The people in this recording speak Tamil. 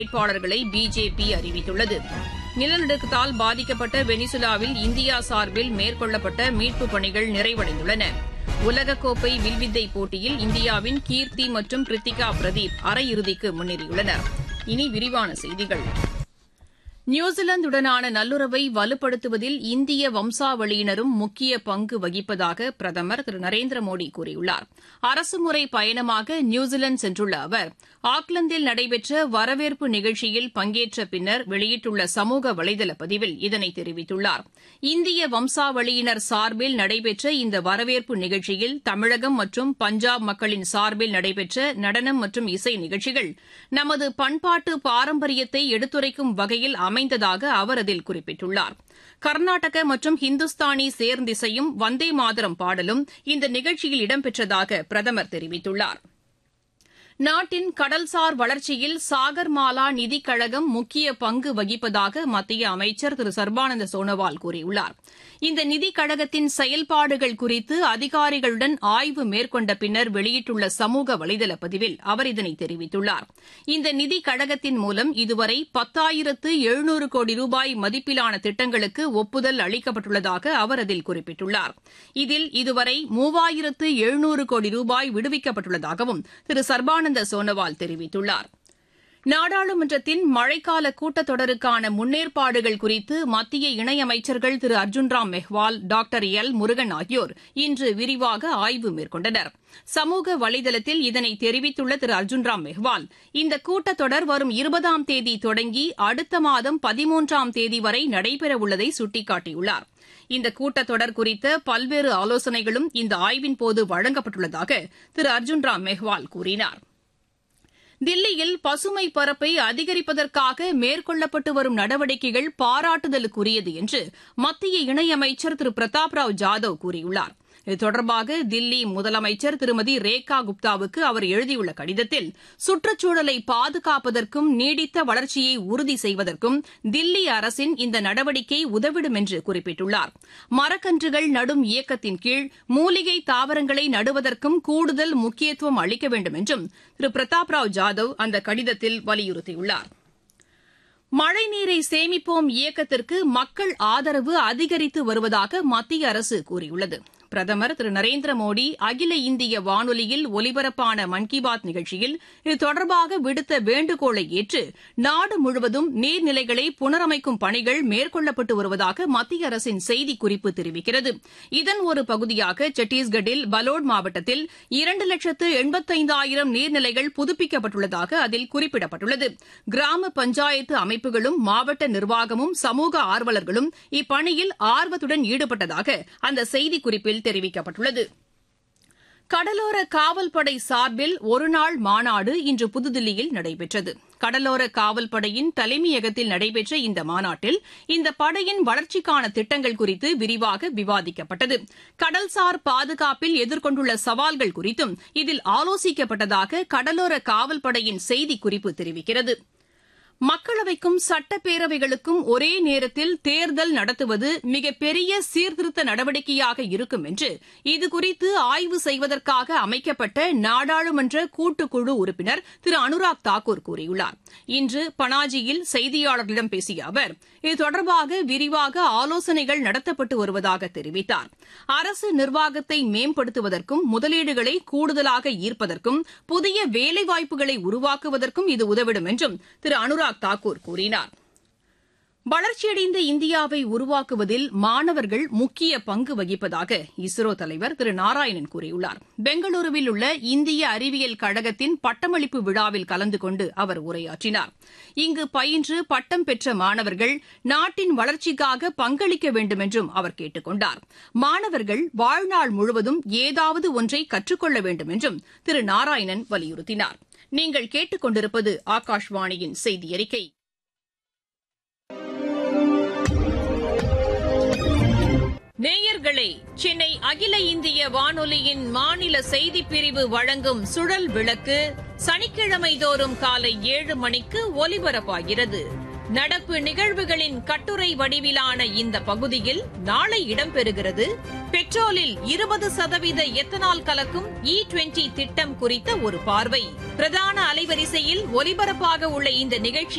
வேட்பாளர்களை பிஜேபி அறிவித்துள்ளது நிலநடுக்கத்தால் பாதிக்கப்பட்ட வெனிசுலாவில் இந்தியா சார்பில் மேற்கொள்ளப்பட்ட மீட்புப் பணிகள் நிறைவடைந்துள்ளன உலகக்கோப்பை வில்வித்தை போட்டியில் இந்தியாவின் கீர்த்தி மற்றும் கிருத்திகா பிரதீப் அரையிறுதிக்கு முன்னேறியுள்ளனர் இனி விரிவான செய்திகள் நியூசிலாந்துடனான நல்லுறவை வலுப்படுத்துவதில் இந்திய வம்சாவளியினரும் முக்கிய பங்கு வகிப்பதாக பிரதமர் திரு நரேந்திர மோடி கூறியுள்ளார் அரசுமுறை பயணமாக நியூசிலாந்து சென்றுள்ள அவர் ஆக்லாந்தில் நடைபெற்ற வரவேற்பு நிகழ்ச்சியில் பங்கேற்ற பின்னர் வெளியிட்டுள்ள சமூக வலைதள பதிவில் இதனை தெரிவித்துள்ளார் இந்திய வம்சாவளியினர் சார்பில் நடைபெற்ற இந்த வரவேற்பு நிகழ்ச்சியில் தமிழகம் மற்றும் பஞ்சாப் மக்களின் சார்பில் நடைபெற்ற நடனம் மற்றும் இசை நிகழ்ச்சிகள் நமது பண்பாட்டு பாரம்பரியத்தை எடுத்துரைக்கும் வகையில் அமைந்ததாக அவர் அதில் குறிப்பிட்டுள்ளார் கர்நாடக மற்றும் ஹிந்துஸ்தானி சேர்ந்திசையும் வந்தே மாதரம் பாடலும் இந்த நிகழ்ச்சியில் இடம்பெற்றதாக பிரதமர் தெரிவித்துள்ளார் நாட்டின் கடல்சார் வளர்ச்சியில் சாகர்மாலா நிதிக் கழகம் முக்கிய பங்கு வகிப்பதாக மத்திய அமைச்சர் திரு சர்பானந்த சோனோவால் கூறியுள்ளார் இந்த நிதிக் கழகத்தின் செயல்பாடுகள் குறித்து அதிகாரிகளுடன் ஆய்வு மேற்கொண்ட பின்னர் வெளியிட்டுள்ள சமூக வலைதள பதிவில் அவர் இதனை தெரிவித்துள்ளார் இந்த நிதிக் கழகத்தின் மூலம் இதுவரை பத்தாயிரத்து எழுநூறு கோடி ரூபாய் மதிப்பிலான திட்டங்களுக்கு ஒப்புதல் அளிக்கப்பட்டுள்ளதாக அவர் அதில் குறிப்பிட்டுள்ளார் இதில் இதுவரை மூவாயிரத்து எழுநூறு கோடி ரூபாய் விடுவிக்கப்பட்டுள்ளதாகவும் திரு சர்பானந்த சோனோவால் தெரிவித்துள்ளார் நாடாளுமன்றத்தின் மழைக்கால கூட்டத்தொடருக்கான முன்னேற்பாடுகள் குறித்து மத்திய இணையமைச்சர்கள் திரு அர்ஜுன் ராம் மெஹ்வால் டாக்டர் எல் முருகன் ஆகியோர் இன்று விரிவாக ஆய்வு மேற்கொண்டனர் சமூக வலைதளத்தில் இதனை தெரிவித்துள்ள திரு அர்ஜுன் ராம் மெஹ்வால் இந்த கூட்டத்தொடர் வரும் இருபதாம் தேதி தொடங்கி அடுத்த மாதம் பதிமூன்றாம் தேதி வரை நடைபெறவுள்ளதை சுட்டிக்காட்டியுள்ளார் இந்த கூட்டத்தொடர் குறித்த பல்வேறு ஆலோசனைகளும் இந்த ஆய்வின்போது வழங்கப்பட்டுள்ளதாக திரு அர்ஜுன் ராம் மெஹ்வால் கூறினார் தில்லியில் பசுமை பரப்பை அதிகரிப்பதற்காக மேற்கொள்ளப்பட்டு வரும் நடவடிக்கைகள் பாராட்டுதலுக்குரியது என்று மத்திய இணையமைச்சர் திரு பிரதாப் ராவ் ஜாதவ் கூறியுள்ளார் இது தொடர்பாக தில்லி முதலமைச்சர் திருமதி ரேகா குப்தாவுக்கு அவர் எழுதியுள்ள கடிதத்தில் சுற்றுச்சூழலை பாதுகாப்பதற்கும் நீடித்த வளர்ச்சியை உறுதி செய்வதற்கும் தில்லி அரசின் இந்த நடவடிக்கை உதவிடும் என்று குறிப்பிட்டுள்ளார் மரக்கன்றுகள் நடும் இயக்கத்தின் கீழ் மூலிகை தாவரங்களை நடுவதற்கும் கூடுதல் முக்கியத்துவம் அளிக்க வேண்டும் என்றும் திரு பிரதாப் ராவ் ஜாதவ் அந்த கடிதத்தில் வலியுறுத்தியுள்ளார் மழைநீரை சேமிப்போம் இயக்கத்திற்கு மக்கள் ஆதரவு அதிகரித்து வருவதாக மத்திய அரசு கூறியுள்ளது பிரதமர் திரு நரேந்திர மோடி அகில இந்திய வானொலியில் ஒலிபரப்பான மன் கி பாத் நிகழ்ச்சியில் இது தொடர்பாக விடுத்த வேண்டுகோளை ஏற்று நாடு முழுவதும் நீர்நிலைகளை புனரமைக்கும் பணிகள் மேற்கொள்ளப்பட்டு வருவதாக மத்திய அரசின் செய்திக்குறிப்பு தெரிவிக்கிறது இதன் ஒரு பகுதியாக சத்தீஸ்கட்டில் பலோட் மாவட்டத்தில் இரண்டு லட்சத்து எண்பத்தைந்தாயிரம் நீர்நிலைகள் புதுப்பிக்கப்பட்டுள்ளதாக அதில் குறிப்பிடப்பட்டுள்ளது கிராம பஞ்சாயத்து அமைப்புகளும் மாவட்ட நிர்வாகமும் சமூக ஆர்வலர்களும் இப்பணியில் ஆர்வத்துடன் ஈடுபட்டதாக அந்த செய்திக்குறிப்பில் தெரிவிக்கப்பட்டுள்ளது கடலோர காவல்படை சார்பில் ஒருநாள் மாநாடு இன்று புதுதில்லியில் நடைபெற்றது கடலோர காவல்படையின் தலைமையகத்தில் நடைபெற்ற இந்த மாநாட்டில் இந்த படையின் வளர்ச்சிக்கான திட்டங்கள் குறித்து விரிவாக விவாதிக்கப்பட்டது கடல்சார் பாதுகாப்பில் எதிர்கொண்டுள்ள சவால்கள் குறித்தும் இதில் ஆலோசிக்கப்பட்டதாக கடலோர காவல்படையின் செய்திக்குறிப்பு தெரிவிக்கிறது மக்களவைக்கும் சட்டப்பேரவைகளுக்கும் ஒரே நேரத்தில் தேர்தல் நடத்துவது மிகப்பெரிய சீர்திருத்த நடவடிக்கையாக இருக்கும் என்று இதுகுறித்து ஆய்வு செய்வதற்காக அமைக்கப்பட்ட நாடாளுமன்ற கூட்டுக்குழு உறுப்பினர் திரு அனுராக் தாக்கூர் கூறியுள்ளார் இன்று பனாஜியில் செய்தியாளர்களிடம் பேசிய அவர் இது தொடர்பாக விரிவாக ஆலோசனைகள் நடத்தப்பட்டு வருவதாக தெரிவித்தார் அரசு நிர்வாகத்தை மேம்படுத்துவதற்கும் முதலீடுகளை கூடுதலாக ஈர்ப்பதற்கும் புதிய வேலைவாய்ப்புகளை உருவாக்குவதற்கும் இது உதவிடும் என்றும் திரு அனுராக் தாக்கூர் கூறினார் வளர்ச்சியடைந்த இந்தியாவை உருவாக்குவதில் மாணவர்கள் முக்கிய பங்கு வகிப்பதாக இஸ்ரோ தலைவர் திரு நாராயணன் கூறியுள்ளார் பெங்களூருவில் உள்ள இந்திய அறிவியல் கழகத்தின் பட்டமளிப்பு விழாவில் கலந்து கொண்டு அவர் உரையாற்றினார் இங்கு பயின்று பட்டம் பெற்ற மாணவர்கள் நாட்டின் வளர்ச்சிக்காக பங்களிக்க வேண்டும் என்றும் அவர் கேட்டுக் கொண்டார் மாணவர்கள் வாழ்நாள் முழுவதும் ஏதாவது ஒன்றை கற்றுக்கொள்ள வேண்டும் என்றும் திரு நாராயணன் வலியுறுத்தினார் நீங்கள் கேட்டுக் கொண்டிருப்பது ஆகாஷ்வாணியின் செய்தி அறிக்கை நேயர்களே சென்னை அகில இந்திய வானொலியின் மாநில செய்திப் பிரிவு வழங்கும் சுழல் விளக்கு சனிக்கிழமை தோறும் காலை ஏழு மணிக்கு ஒலிபரப்பாகிறது நடப்பு நிகழ்வுகளின் கட்டுரை வடிவிலான இந்த பகுதியில் நாளை இடம்பெறுகிறது பெட்ரோலில் இருபது சதவீத எத்தனால் கலக்கும் இ டுவெண்டி திட்டம் குறித்த ஒரு பார்வை பிரதான அலைவரிசையில் ஒலிபரப்பாக உள்ள இந்த நிகழ்ச்சி